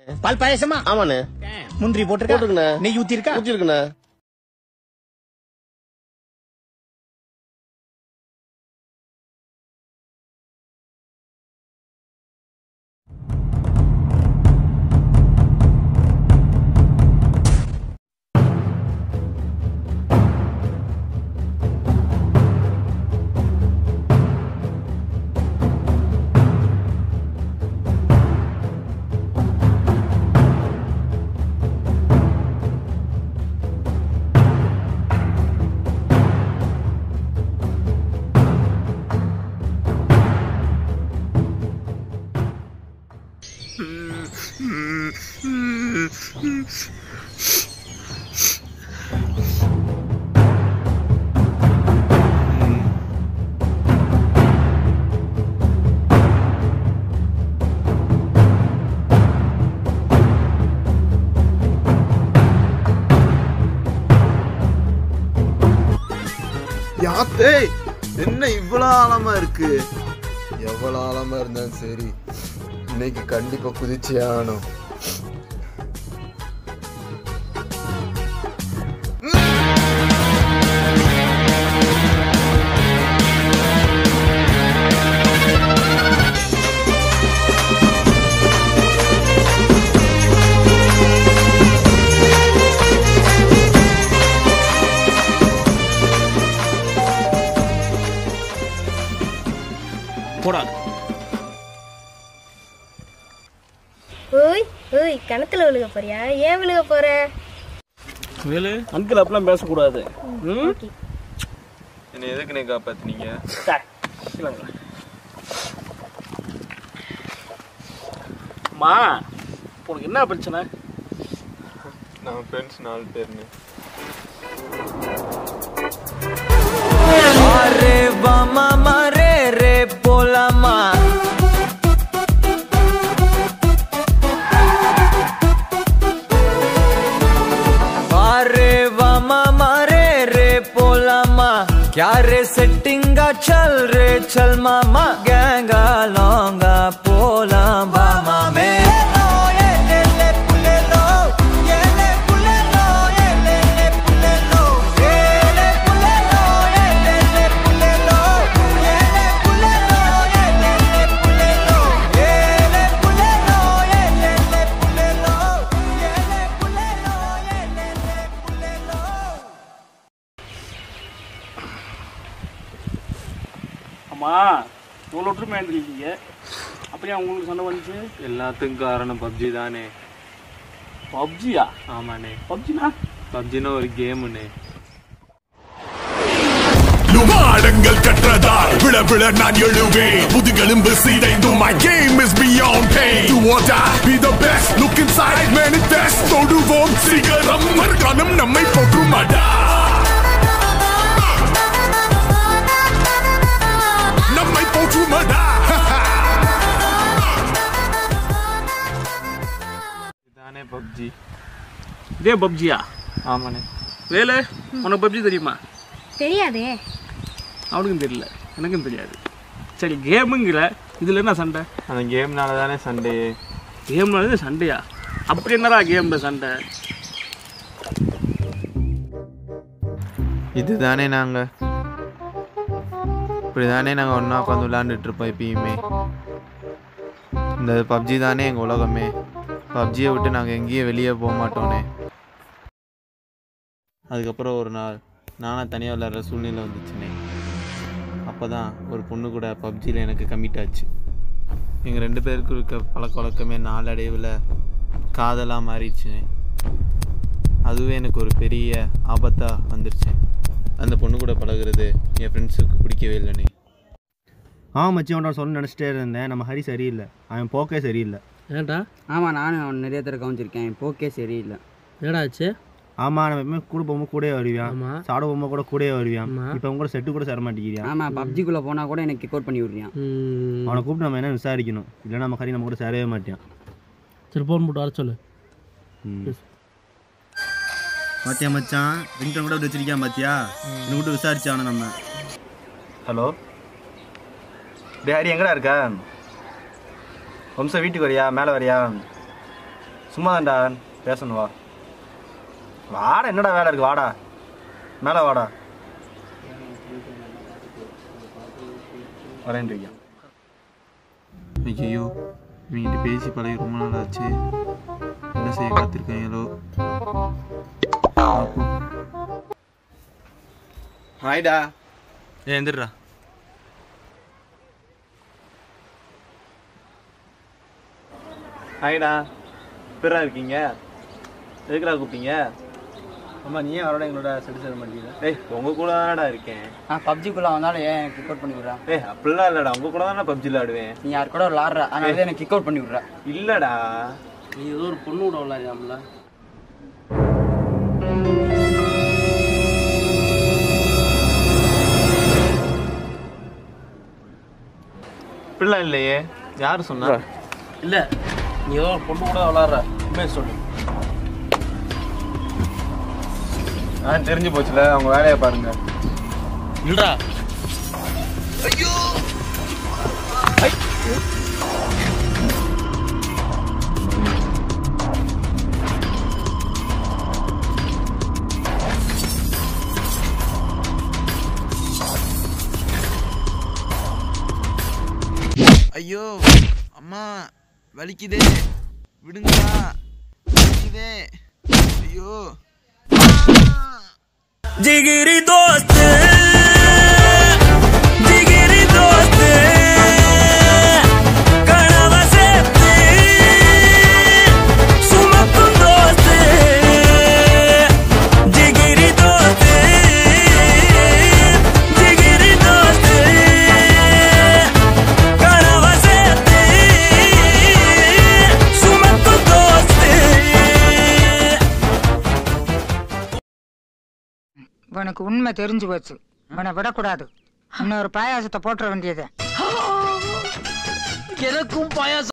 பால் பாயசமா ஆமாண்ணே முந்திரி போட்டிருக்கா போட்டிருக்கண்ணே. நெய் ஊத்தி இருக்கா ஊத்திருக்குண்ணே யாத்தே என்ன இவ்வளோ ஆழமா இருக்கு எவ்வளோ ஆழமா இருந்தாலும் சரி இன்னைக்கு கண்டிப்பா குதிச்சே ஆகணும் போடா ஓய் ஓய் கிணத்துல விழுக போறியா ஏன் விழுக போற வேலு அங்கிள் அப்பெல்லாம் பேசக்கூடாது ம் என்ன எதுக்கு நீ காப்பாத்துனீங்க அம்மா உனக்கு என்ன பிரச்சனை நான் ஃப்ரெண்ட்ஸ் நாலு பேர்னு Arre vama mare re polama Arre vama mare re polama क्या रे सेटिंगा चल रे चल मामा गैंगा लौंगा पोला मामा में அம்மா இவ்வளோ ஒற்றுமை இருந்திருக்கீங்க அப்படியே உங்களுக்கு சண்டை வந்துச்சு எல்லாத்துக்கும் காரணம் பப்ஜி தானே பப்ஜியா ஆமாண்ணே பப்ஜினா பப்ஜினா ஒரு கேமுண்ணே லுமாடங்கள் கற்றதால் விழ விழ நான் எழுவேன் முதுகெலும்பு சீதைந்தும் my game is beyond pain do or die be the best look inside manifest தொடுவோம் சிகரம் மறுகாலம் நம்மை போற்றுமடா நம்மை போற்றுமடா இதானே பப்ஜி இதே பப்ஜியா ஆமாண்ணே வேலு உனக்கு பப்ஜி தெரியுமா தெரியாதே அவனுக்கும் தெரியல எனக்கும் தெரியாது சரி கேமுங்கிற இதில் என்ன சண்டை அந்த கேம்னால தானே சண்டே கேம்னாலே சண்டையா அப்படி என்னடா கேம்ல சண்டை இதுதானே நாங்கள் இப்படி தானே நாங்கள் ஒன்றா உட்காந்து விளாண்டுட்டு இருப்போம் எப்பயுமே இந்த பப்ஜி தானே எங்கள் உலகமே பப்ஜியை விட்டு நாங்கள் எங்கேயும் வெளியே போக மாட்டோனே அதுக்கப்புறம் ஒரு நாள் நானாக தனியாக விளையாடுற சூழ்நிலை வந்துச்சுனே அப்போ தான் ஒரு பொண்ணு கூட பப்ஜியில் எனக்கு கமிட் ஆச்சு எங்கள் ரெண்டு பேருக்கும் இருக்க பழக்க வழக்கமே நாளடைவில் காதலாக மாறிடுச்சுனே அதுவே எனக்கு ஒரு பெரிய ஆபத்தாக வந்துருச்சு அந்த பொண்ணு கூட பழகுறது என் ஃப்ரெண்ட்ஸுக்கு பிடிக்கவே இல்லைனே ஆ மச்சி அவன் சொல்ல நினச்சிட்டே இருந்தேன் நம்ம ஹரி சரியில்லை அவன் போக்கே சரியில்லை ஏன்டா ஆமாம் நானும் அவன் நிறைய தடவை கவனிச்சிருக்கேன் என் போக்கே சரியில்லை என்னடா ஆச்சு ஆமாம் நம்ம எப்பவுமே கூட போகும்போது கூடயே வருவியான் ஆமா. சாட போகும்போது கூட கூடயே வருவியான் ஆமா. இப்போ அவங்க கூட செட்டு கூட சேர மாட்டேங்கிறியான் ஆமாம் பப்ஜிக்குள்ளே போனால் கூட எனக்கு கிக் அவுட் பண்ணி விட்றியான் அவனை கூப்பிட்டு நம்ம என்ன விசாரிக்கணும் இல்லைன்னா நம்ம ஹரி நம்ம கூட சேரவே மாட்டான் சரி போன் போட்டு வர சொல்லு பாத்தியா மச்சான் ரிங்டன் கூட வச்சிருக்கான் பாத்தியா இன்னும் கூட விசாரிச்சான நம்ம ஹலோ டே ஹரி எங்கடா இருக்க வம்சா வீட்டுக்கு வரியா மேலே வரியா சும்மா தான்டா பேசணும் வா வாடா என்னடா வேலை இருக்கு வாடா மேலே வாடா வரேன்றியா ஐயோ இவங்கிட்ட பேசி பழகி ரொம்ப நாள் ஆச்சு என்ன செய்ய காத்திருக்காங்களோ பார்ப்போம். ஹாய்டா ஏ எந்திரா ஹாய்டா எப்படா இருக்கீங்க எதுக்குடா கூப்பிட்டீங்க அம்மா நீ ஏன் அவரோட எங்களோட செட்டு சேர மாட்டேங்கிற டேய் உங்க கூட தானடா இருக்கேன் நான் பப்ஜிக்குள்ளே வந்தாலும் ஏன் எனக்கு கிக் அவுட் பண்ணி விட்றேன் டேய் அப்படிலாம் இல்லடா உங்க கூட தானே பப்ஜியில் ஆடுவேன் நீ யார் கூட விளாட்ற அதனால தான் எனக்கு கிக் அவுட் பண்ணி விட்ற இல்லடா நீ ஏதோ ஒரு பொண்ணு கூட விளையாடியாமல இப்படிலாம் இல்லையே யார் சொன்னா இல்ல நீ ஏதோ ஒரு பொண்ணு கூட விளையாடுற உண்மையை சொல்லு ஆ தெரிஞ்சு போச்சுல அவங்க வேலையை பாருங்க இல்லடா ஐயோ அம்மா வலிக்குதே விடுங்களா வலிக்குதே ஐயோ जिगरी दोस्त जिगरी दोस्त कणव सेप्ते सुमकुं दोस्त जिगरी दोस्त जिगरी दोस्त कणव सेप्ते सुमकुं दोस्त இவனுக்கு உண்மை தெரிஞ்சு போச்சு இவனை விடக்கூடாது இன்னொரு பாயாசத்தை போட்டுற வேண்டியது எனக்கும் பாயாசம்